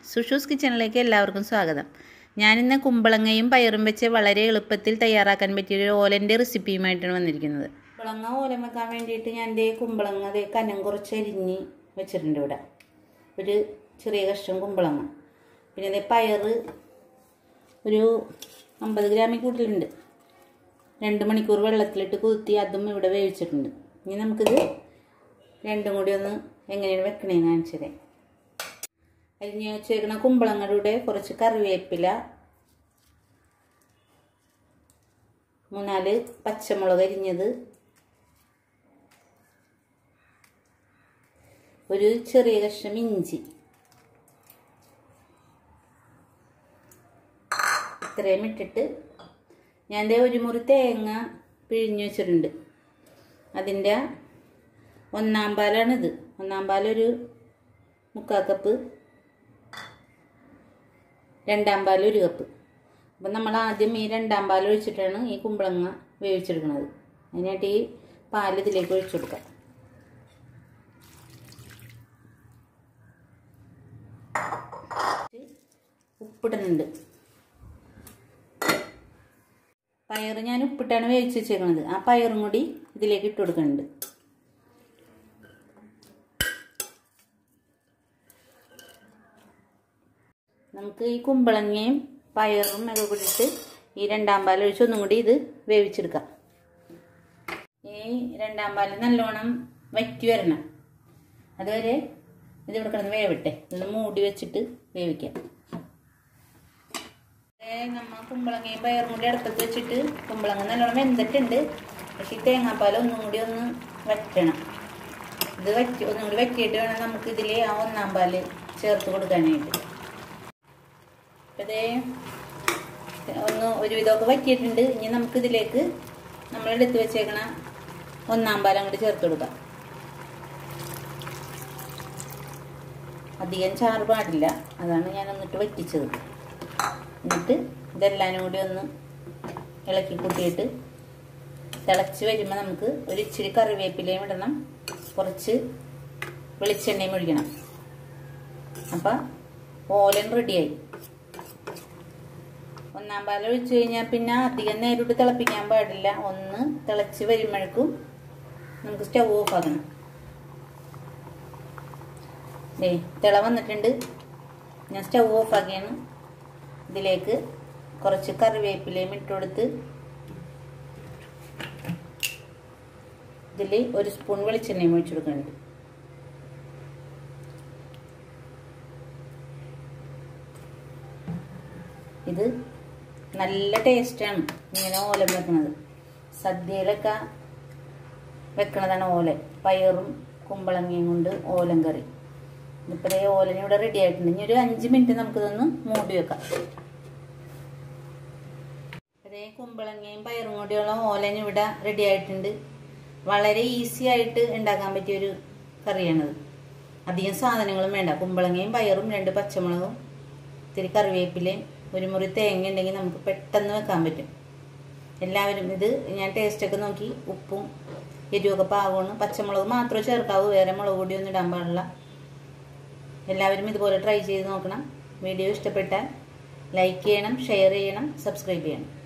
സുഷൂസ് കിച്ചണിലേക്ക് എല്ലാവർക്കും സ്വാഗതം ഞാനിന്ന് കുമ്പളങ്ങയും പയറും വെച്ച് വളരെ എളുപ്പത്തിൽ തയ്യാറാക്കാൻ പറ്റിയൊരു ഓലൻ്റെ റെസിപ്പിയുമായിട്ടാണ് വന്നിരിക്കുന്നത് കുമ്പളങ്ങ ഓലം വെക്കാൻ വേണ്ടിയിട്ട് ഞാൻ ദേ കുമ്പളങ്ങ ദേ കനം കുറച്ച് അരിഞ്ഞ് വെച്ചിട്ടുണ്ട് ഇവിടെ ഒരു ചെറിയ കഷ്ണം കുമ്പളങ്ങ പിന്നെ ദേ പയറ് ഒരു അമ്പത് ഗ്രാമിൽ കൂടുതലുണ്ട് രണ്ട് മണിക്കൂർ വെള്ളത്തിലിട്ട് കുത്തി അതും ഇവിടെ വേവിച്ചിട്ടുണ്ട് ഇനി നമുക്കിത് രണ്ടും കൂടി ഒന്ന് എങ്ങനെയാണ് വെക്കണേന്ന് കാണിച്ചതേ അരിഞ്ഞ് വെച്ചേക്കണ കുമ്പളങ്ങളുടെ കുറച്ച് കറിവേപ്പില മൂന്നാല് പച്ചമുളക് അരിഞ്ഞത് ഒരു ചെറിയ കഷ്ണം ഇഞ്ചി ഇത്രയും ഇട്ടിട്ട് ഞാൻ ദേ ഒരു മുറി തേങ്ങ പിഴിഞ്ഞു വെച്ചിട്ടുണ്ട് അതിൻ്റെ ഒന്നാം പാലാണിത് ഒന്നാം പാലൊരു മുക്കാൽ കപ്പ് രണ്ടാം പാൽ ഒരു കപ്പ് അപ്പം നമ്മൾ ആദ്യം ഈ രണ്ടാം പാൽ ഒഴിച്ചിട്ടാണ് ഈ കുമ്പളങ്ങ വേവിച്ചെടുക്കുന്നത് അതിനായിട്ട് ഈ പാൽ ഇതിലേക്ക് ഒഴിച്ചു കൊടുക്കാം ഉപ്പിടുന്നുണ്ട് പയർ ഞാൻ ഉപ്പിട്ടാണ് വേവിച്ച് വെച്ചേക്കുന്നത് ആ പയറും കൂടി ഇതിലേക്ക് ഇട്ട് കൊടുക്കുന്നുണ്ട് നമുക്ക് ഈ കുമ്പളങ്ങയും പയറും ഒക്കെ കൂടിയിട്ട് ഈ രണ്ടാം പാൽ ഒഴിച്ച് ഒന്നും കൂടി ഇത് വേവിച്ചെടുക്കാം ഈ രണ്ടാം പാൽ നല്ലോണം വറ്റി വരണം അതുവരെ ഇത് ഇവിടെ കിടന്ന് വേവട്ടെ ഇത് മൂടി വെച്ചിട്ട് വേവിക്കാം നമ്മ കുമ്പളങ്ങയും പയറും കൂടി അടുപ്പത്ത് വെച്ചിട്ട് കുമ്പളങ്ങ നല്ലോണം വെന്തിട്ടുണ്ട് പക്ഷെ ഈ തേങ്ങാപ്പാൽ ഒന്നും കൂടി ഒന്ന് വറ്റണം ഇത് വറ്റി ഒന്നും കൂടി വറ്റിയിട്ട് വേണം നമുക്ക് ഇതിൽ ആ ഒന്നാം പാല് ചേർത്ത് കൊടുക്കാനായിട്ട് അതേ ഒന്ന് ഒരുവിധമൊക്കെ വറ്റിയിട്ടുണ്ട് ഇനി നമുക്ക് ഇതിലേക്ക് നമ്മൾ എടുത്ത് വെച്ചേക്കണ ഒന്നാം പാലം കൂടി ചേർത്ത് കൊടുക്കാം അധികം ചാറ് പാടില്ല അതാണ് ഞാൻ എന്നിട്ട് വറ്റിച്ചത് എന്നിട്ട് ഇതെല്ലാനും കൂടി ഒന്ന് ഇളക്കി കൂട്ടിയിട്ട് തിളച്ച് വരുമ്പോൾ നമുക്ക് ഒരു ഇച്ചിരി കറിവേപ്പിലയും ഇടണം കുറച്ച് വെളിച്ചെണ്ണയും ഒഴിക്കണം അപ്പം ഓലൻ റെഡിയായി ഒന്നാം പാൽ ഒഴിച്ചു കഴിഞ്ഞാൽ പിന്നെ അധികം നേരിട്ട് തിളപ്പിക്കാൻ പാടില്ല ഒന്ന് തിളച്ച് വരുമ്പോഴേക്കും നമുക്ക് സ്റ്റവ് ഓഫ് ആക്കണം ദേ തിള വന്നിട്ടുണ്ട് ഞാൻ സ്റ്റവ് ഓഫ് ആക്കിയാണ് ഇതിലേക്ക് കുറച്ച് കറിവേപ്പിലയും ഇട്ട് കൊടുത്ത് ഇതിൽ ഒരു സ്പൂൺ വെളിച്ചെണ്ണയും ഒഴിച്ചു കൊടുക്കുന്നുണ്ട് ഇത് നല്ല ടേസ്റ്റാണ് ഇങ്ങനെ ഓലം വെക്കുന്നത് സദ്യയിലൊക്കെ വെക്കണതാണ് ഓലൻ പയറും കുമ്പളങ്ങയും കൊണ്ട് ഓലം കറി ഇതിപ്പോൾ ഈ ഓലൻ ഇവിടെ റെഡി ആയിട്ടുണ്ട് ഇനി ഒരു അഞ്ച് മിനിറ്റ് നമുക്കിതൊന്ന് മൂടി വെക്കാം അതേ കുമ്പളങ്ങയും പയറും കൂടിയുള്ള ഓലൻ ഇവിടെ റെഡി ആയിട്ടുണ്ട് വളരെ ഈസി ആയിട്ട് ഉണ്ടാക്കാൻ പറ്റിയൊരു കറിയാണിത് അധികം സാധനങ്ങളും വേണ്ട കുമ്പളങ്ങയും പയറും രണ്ട് പച്ചമുളകും ഇത്തിരി കറിവേപ്പിലയും ഒരു മുറി തേങ്ങ ഉണ്ടെങ്കിൽ നമുക്ക് പെട്ടെന്ന് വെക്കാൻ പറ്റും എല്ലാവരും ഇത് ഞാൻ ടേസ്റ്റൊക്കെ നോക്കി ഉപ്പും എരിവൊക്കെ പാകമാണ് പച്ചമുളക് മാത്രമേ ചേർക്കാവൂ വേറെ മുളക് പൊടിയൊന്നും ഇടാൻ പാടില്ല എല്ലാവരും ഇതുപോലെ ട്രൈ ചെയ്ത് നോക്കണം വീഡിയോ ഇഷ്ടപ്പെട്ടാൽ ലൈക്ക് ചെയ്യണം ഷെയർ ചെയ്യണം സബ്സ്ക്രൈബ് ചെയ്യണം